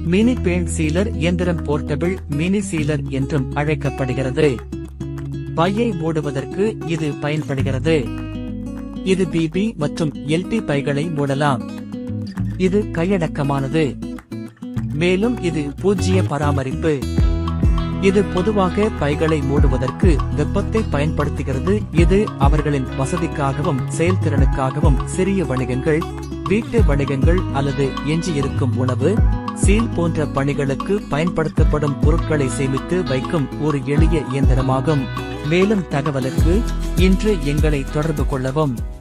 mini paint சீலர் இயந்திரம் portable mini சீலர் என்றும் அழைக்கப்படுகிறது பையை மூடுவதற்கு இது பயன்படுகிறது இது பிபி மற்றும் எல்டி பைகளை மூடலாம் இது கையடக்கமானது மேலும் இது பூஜ்ஜிய பராமரிப்பு இது பொதுவாக பைகளை மூடுவதற்கு வெப்பத்தை பயன்படுத்துகிறது இது அவர்களின் வசதிக்காகவும் செயல்திறனுக்காகவும் சிறிய வணிகங்கள் வீட்டு வணிகங்கள் அல்லது எஞ்சியிருக்கும் உணவு சீல் போன்ற பணிகளுக்கு பயன்படுத்தப்படும் பொருட்களை சேமித்து வைக்கும் ஒரு எளிய இயந்திரமாகும் மேலும் தகவலுக்கு இன்று எங்களை தொடர்பு கொள்ளவும்